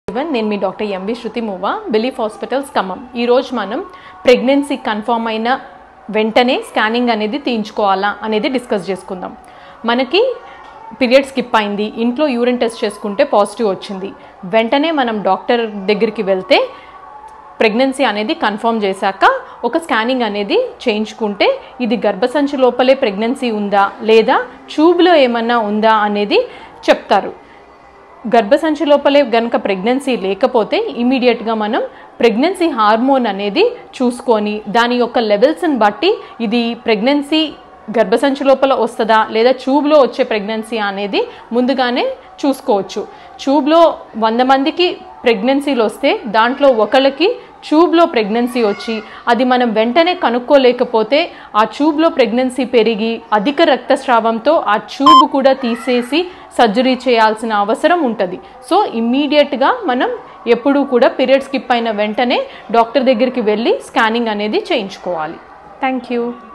even నేను మీ doctor MV Shruti మూవా బిలీఫ్ హాస్పిటల్స్ ఖమ్మం ఈరోజు మనం ప్రెగ్నెన్సీ కన్ఫర్మ్ అయిన వెంటనే స్కానింగ్ అనేది తీయించుకోవాలా అనేది డిస్కస్ చేసుకుందాం మనకి పీరియడ్ స్కిప్ అయింది ఇంట్లో యూరిన్ టెస్ట్ చేసుకుంటే పాజిటివ్ వచ్చింది వెంటనే మనం డాక్టర్ దగ్గరికి వెళ్తే ప్రెగ్నెన్సీ అనేది కన్ఫర్మ్ చేశాక ఒక స్కానింగ్ అనేది చేయించుకుంటే ఇది గర్భసంచి లోపలే ప్రెగ్నెన్సీ ఉందా లేదా ట్యూబ్లో ఏమన్నా ఉందా అనేది చెప్తారు గర్భసంచి లోపలే గనుక ప్రెగ్నెన్సీ లేకపోతే ఇమీడియట్గా మనం ప్రెగ్నెన్సీ హార్మోన్ అనేది చూసుకొని దాని యొక్క లెవెల్స్ని బట్టి ఇది ప్రెగ్నెన్సీ గర్భసంచి లోపల వస్తుందా లేదా ట్యూబ్లో వచ్చే ప్రెగ్నెన్సీ అనేది ముందుగానే చూసుకోవచ్చు ట్యూబ్లో వంద మందికి ప్రెగ్నెన్సీలు వస్తే దాంట్లో ఒకళ్ళకి ట్యూబ్లో ప్రెగ్నెన్సీ వచ్చి అది మనం వెంటనే కనుక్కోలేకపోతే ఆ ట్యూబ్లో ప్రెగ్నెన్సీ పెరిగి అధిక రక్తస్రావంతో ఆ ట్యూబ్ కూడా తీసేసి సర్జరీ చేయాల్సిన అవసరం ఉంటుంది సో ఇమ్మీడియట్గా మనం ఎప్పుడూ కూడా పీరియడ్ స్కిప్ అయిన వెంటనే డాక్టర్ దగ్గరికి వెళ్ళి స్కానింగ్ అనేది చేయించుకోవాలి థ్యాంక్ యూ